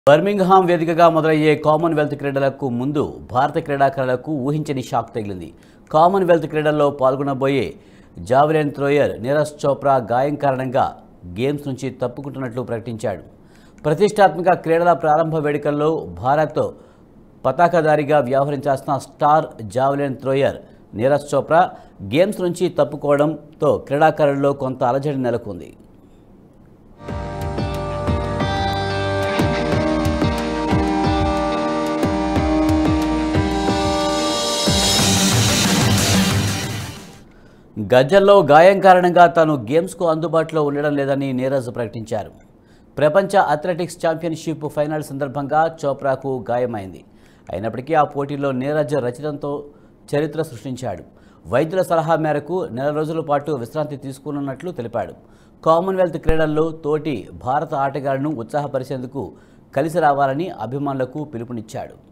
Birmingham వేదికగా మొదలయ్యే Commonwealth క్రీడలకు ముందు భారత క్రీడాకారులకు ఊహించని షాక్ తగిలింది కామన్వెల్త్ క్రీడల్లో పాల్గొనబోయే జావెలిన్ థ్రోయర్ నీరజ్ చోప్రా గాయం కారణంగా గేమ్స్ నుంచి తప్పుకుంటున్నట్లు ప్రకటించాడు ప్రతిష్టాత్మక క్రీడల ప్రారంభ వేడుకల్లో భారత్ పతాకధారిగా వ్యవహరించాల్సిన star javelin thrower Neeraj Chopra games నుంచి తప్పుకోవడంతో క్రీడాకారుల్లో కొంత అలజడి నెలకొంది గజ్జల్లో గాయం కారణంగా తాను గేమ్స్కు అందుబాటులో ఉండడం లేదని నీరజ్ ప్రకటించారు ప్రపంచ అథ్లెటిక్స్ ఛాంపియన్షిప్ ఫైనల్ సందర్భంగా చోప్రాకు గాయమైంది అయినప్పటికీ ఆ పోటీలో నీరజ్ రచితంతో చరిత్ర సృష్టించాడు వైద్యుల సలహా మేరకు నెల రోజుల పాటు విశ్రాంతి తీసుకున్నట్లు తెలిపాడు కామన్వెల్త్ క్రీడల్లో తోటి భారత ఆటగాళ్లను ఉత్సాహపరిచేందుకు కలిసి రావాలని అభిమానులకు పిలుపునిచ్చాడు